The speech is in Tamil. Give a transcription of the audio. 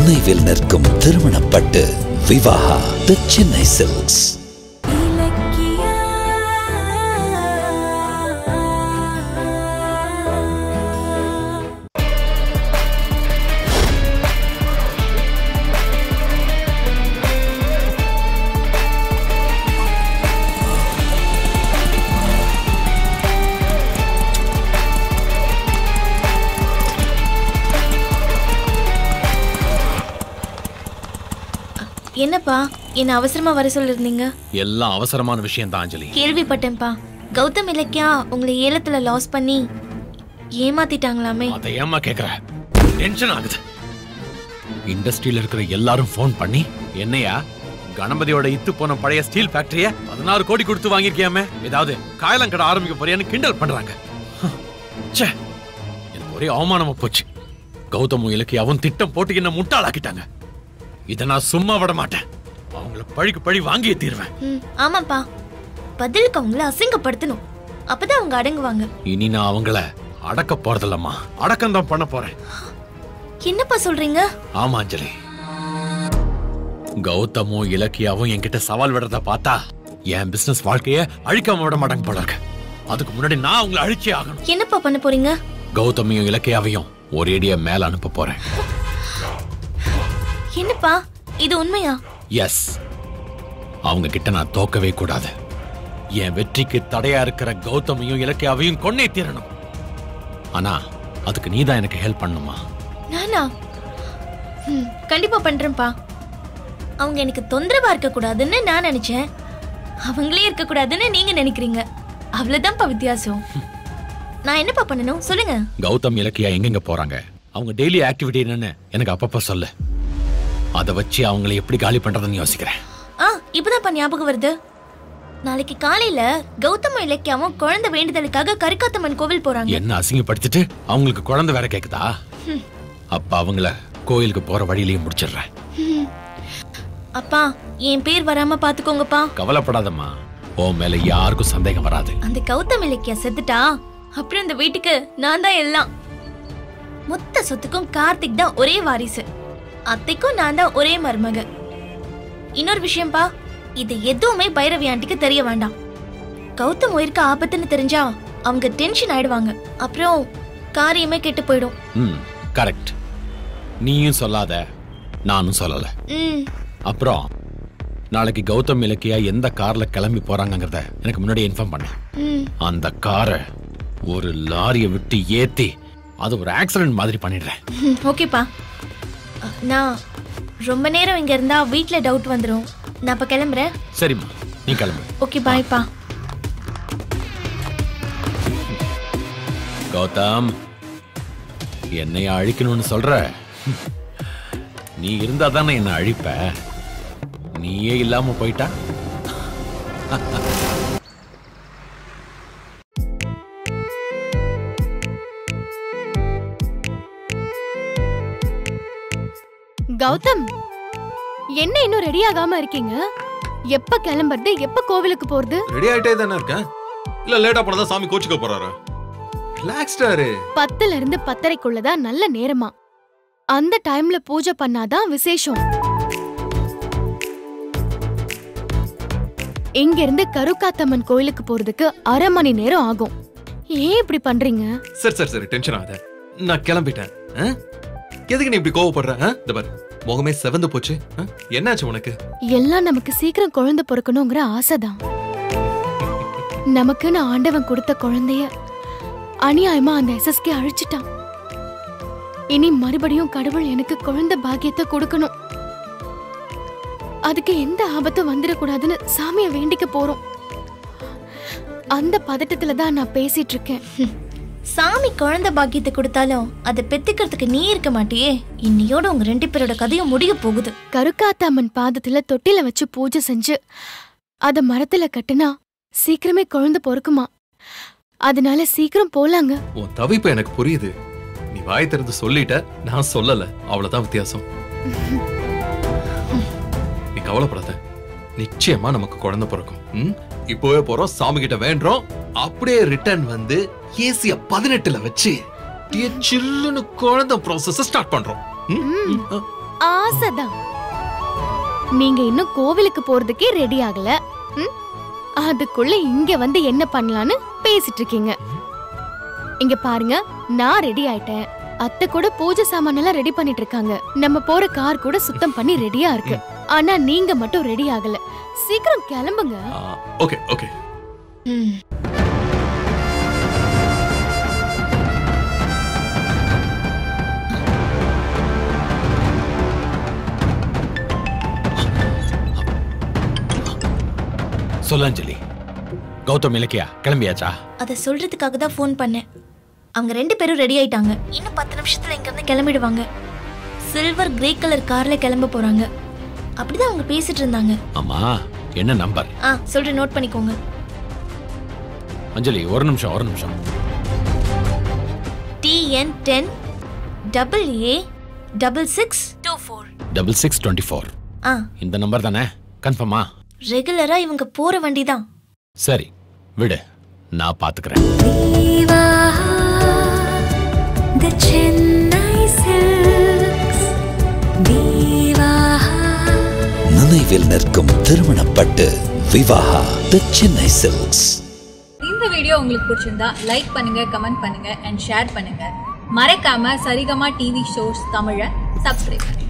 நினைவில் நிற்கும் திருமணப்பட்டு விவாகா தி சென்னை சில்க்ஸ் என்னப்பா என்ன அவசரமா வர சொல்லிருந்தீங்க எல்லாம் அவசரமான விஷயம் தான் அஞ்சலி கேள்விப்பட்டேன்ப்பா கௌதம் இலக்கியா உங்களை ஏலத்துல லாஸ் பண்ணி ஏமாத்திட்டாங்களாமே அதை ஏமா கேக்குற டென்ஷன் ஆகுது இண்டஸ்ட்ரியில இருக்கிற எல்லாரும் ஃபோன் பண்ணி என்னையா கணபதியோட இத்து போன பழைய ஸ்டீல் ஃபேக்டரிய பதினாறு கோடி கொடுத்து வாங்கியிருக்கியாமே ஏதாவது காயலம் கடை ஆரம்பிக்க போறியான்னு கிண்டல் பண்றாங்க ஹம், ச்சே எனக்கு ஒரே அவமானமா போச்சு கௌதமும் இலக்கியாவும் திட்டம் போட்டு என்ன முட்டாளாக்கிட்டாங்க இதை நான் சும்மா விட மாட்டேன் அவங்கள பழிக்கு பழி வாங்கியே தீர்வேன் ம், ஆமாப்பா பதிலுக்கு அவங்கள அசிங்கப்படுத்தணும் அப்பதான் அவங்க அடங்குவாங்க இனி நான் அவங்கள அடக்க போறதில்லம்மா அடக்கம் தான் பண்ண போறேன் என்னப்பா சொல்றீங்க ஆமா அஞ்சலி கௌதமும் இலக்கியாவும் என்கிட்ட சவால் விடுறத பார்த்தா என் பிசினஸ் வாழ்க்கைய அழிக்காம விட மாட்டாங்க போல இருக்கு அதுக்கு முன்னாடி நான் அவங்கள அழிச்சே ஆகணும் என்னப்பா பண்ண போறீங்க கௌதமியும் இலக்கியாவையும் ஒரேடியா மேல அனுப்ப போறேன் என்னப்பா இது உண்மையா எஸ் அவங்க கிட்ட நான் தோக்கவே கூடாது என் வெற்றிக்கு தடையா இருக்கிற கௌதமியும் இலக்கியாவையும் கொன்னே தீரணும் ஆனா அதுக்கு நீதான் எனக்கு ஹெல்ப் பண்ணுமா நானா ம், கண்டிப்பா பண்றேன்ப்பா அவங்க எனக்கு தொந்தரவா இருக்க கூடாதுன்னு நான் நினைச்சேன் அவங்களே இருக்க கூடாதுன்னு நீங்க நினைக்கிறீங்க அவ்வளவுதான்ப்பா வித்தியாசம் நான் என்னப்பா பண்ணணும் சொல்லுங்க கௌதம் இலக்கியா எங்கெங்க போறாங்க அவங்க டெய்லி ஆக்டிவிட்டி என்னன்னு எனக்கு அப்பப்ப சொல்லு அதை வச்சு அவங்களை எப்படி காலி பண்றதுன்னு யோசிக்கிறேன் ஆ இப்பதான்ப்பா ஞாபகம் வருது நாளைக்கு காலையில கௌதம இலக்கியாவும் குழந்தை வேண்டுதலுக்காக கரிகாத்தம்மன் கோவில் போறாங்க என்ன அசிங்கப்படுத்திட்டு அவங்களுக்கு குழந்தை வேற கேக்குதா அப்ப அவங்கள கோயிலுக்கு போற வழியிலேயே முடிச்சிடுறேன் ம். அப்பா என் பேர் வராம பாத்துக்கோங்கப்பா கவலைப்படாதம்மா உன் மேல யாருக்கும் சந்தேகம் வராது அந்த கௌதம் இலக்கியா செத்துட்டா அப்புறம் இந்த வீட்டுக்கு நான் தான் எல்லாம் மொத்த சொத்துக்கும் கார்த்திக் தான் ஒரே வாரிசு அத்தைக்கும் நான் தான் ஒரே மருமக இன்னொரு விஷயம்பா இது எதுவுமே பைரவி ஆண்டிக்கு தெரிய வேண்டாம் கௌதம் உயிருக்கு ஆபத்துன்னு தெரிஞ்சா அவங்க டென்ஷன் ஆயிடுவாங்க அப்புறம் காரியமே கெட்டு போயிடும் ம் கரெக்ட் நீயும் சொல்லாத நானும் சொல்லல ம் அப்புறம் நாளைக்கு கௌதம் இலக்கியா எந்த கார்ல கிளம்பி போறாங்கங்கறத எனக்கு முன்னாடி இன்ஃபார்ம் பண்ண ம் அந்த காரை ஒரு லாரியை விட்டு ஏத்தி அது ஒரு ஆக்சிடென்ட் மாதிரி பண்ணிடுறேன் ம், ஓகேப்பா அ, நான் ரொம்ப நேரம் இங்க இருந்தா வீட்ல டவுட் வந்துடும் நான் இப்ப கிளம்புறேன் சரிம்மா நீ கிளம்பு ஓகே பாய்ப்பா கௌதம் என்னைய அழிக்கணும்னு சொல்ற நீ இருந்தா தானே என்ன அழிப்ப நீயே இல்லாம போயிட்டா கௌதம் என்ன இன்னும் ரெடி ஆகாம இருக்கீங்க எப்ப கிளம்புறது எப்ப கோவிலுக்கு போறது ரெடி ஆயிட்டே தானே இருக்கேன் இல்ல லேட்டா போனதா சாமி கோச்சுக்க போறாரு ரிலாக்ஸ்டாரு பத்துல இருந்து பத்தரைக்குள்ளதான் நல்ல நேரமா அந்த டைம்ல பூஜை பண்ணாதான் விசேஷம் இங்க இருந்து கருக்காத்தம்மன் கோயிலுக்கு போறதுக்கு அரை மணி நேரம் ஆகும் ஏன் இப்படி பண்றீங்க சரி சரி சரி டென்ஷன் ஆகாத நான் கிளம்பிட்டேன் ஆ? எதுக்கு நீ இப்படி கோவப்படுற ஆ? இந்த பாரு முகமே செவந்து போச்சு ஆ? என்னாச்சு உனக்கு எல்லாம் நமக்கு சீக்கிரம் குழந்தை பிறக்கணுங்கிற ஆசைதான் நமக்குன்னு ஆண்டவன் கொடுத்த குழந்தைய அநியாயமா அந்த எஸ்எஸ்கே அழிச்சிட்டான் இனி மறுபடியும் கடவுள் எனக்கு குழந்தை பாக்கியத்தை கொடுக்கணும் அதுக்கு எந்த ஆபத்தும் வந்துடக்கூடாதுன்னு சாமியை வேண்டிக்க போறோம் அந்த பதட்டத்துல தான் நான் பேசிட்டு இருக்கேன் சாமி குழந்தை பாக்கியத்தை கொடுத்தாலும் அதை பெத்துக்கிறதுக்கு நீ இருக்க மாட்டியே இன்னையோட உங்க ரெண்டு பேரோட கதையும் முடிய போகுது கருக்காத்தாம்மன் பாதத்துல தொட்டில வச்சு பூஜை செஞ்சு அத மரத்துல கட்டுனா சீக்கிரமே குழந்தை பொறுக்குமா அதனால சீக்கிரம் போலாங்க உன் தவிப்பு எனக்கு புரியுது நீ வாய் திறந்து சொல்லிட்ட நான் சொல்லல அவ்வளவுதான் வித்தியாசம் நீ கவலைப்படாத நிச்சயமா நமக்கு குழந்தை பிறக்கும் ம்? இப்போவே போறோம் சாமி கிட்ட வேண்டுறோம் அப்படியே ரிட்டர்ன் வந்து ஏசிய பதினெட்டுல வச்சு அப்படியே சில்லுன்னு குழந்தை ப்ராசஸ் ஸ்டார்ட் பண்றோம் ம்? ம். ஆ, ஆசைதான் நீங்க இன்னும் கோவிலுக்கு போறதுக்கே ரெடி ஆகல ம்? அதுக்குள்ள இங்க வந்து என்ன பண்ணலான்னு பேசிட்டு இருக்கீங்க இங்க பாருங்க நான் ரெடி ஆயிட்டேன் அத்தை கூட பூஜை சாமான் எல்லாம் ரெடி பண்ணிட்டு இருக்காங்க நம்ம போற கார் கூட சுத்தம் பண்ணி ரெடியா இருக்கு ஆனா நீங்க மட்டும் ரெடி ஆகல சீக்கிரம் கிளம்புங்க ஓகே ஓகே ம் சொல்லு அஞ்சலி கௌதம் இலக்கியா கிளம்பியாச்சா அதை சொல்றதுக்காக தான் ஃபோன் பண்ணேன் அவங்க ரெண்டு பேரும் ரெடி ஆயிட்டாங்க இன்னும் பத்து நிமிஷத்துல இங்க இருந்து கிளம்பிடுவாங்க சில்வர் கிரே கலர் கார்ல கிளம்ப போறாங்க அப்படிதான் அவங்க பேசிட்டு இருந்தாங்க ஆமா என்ன நம்பர் ஆ சொல்றேன் நோட் பண்ணிக்கோங்க அஞ்சலி ஒரு நிமிஷம் ஒரு நிமிஷம் TN ten double A double six two four double six twenty four ஆ இந்த நம்பர் தானே கன்ஃபார்மா ரெகுலரா இவங்க போற வண்டி தான் சரி விடு நான் பாத்துக்கிறேன் the Chennai Silks. Vivaha. நினைவில் நிற்கும் திருமணப்பட்டு விவாகா தி சென்னை சில்க்ஸ் இந்த வீடியோ உங்களுக்கு பிடிச்சிருந்தா லைக் பண்ணுங்க கமெண்ட் பண்ணுங்க அண்ட் ஷேர் பண்ணுங்க மறக்காம சரிகமா டிவி ஷோஸ் தமிழை சப்ஸ்கிரைப் பண்ணுங்க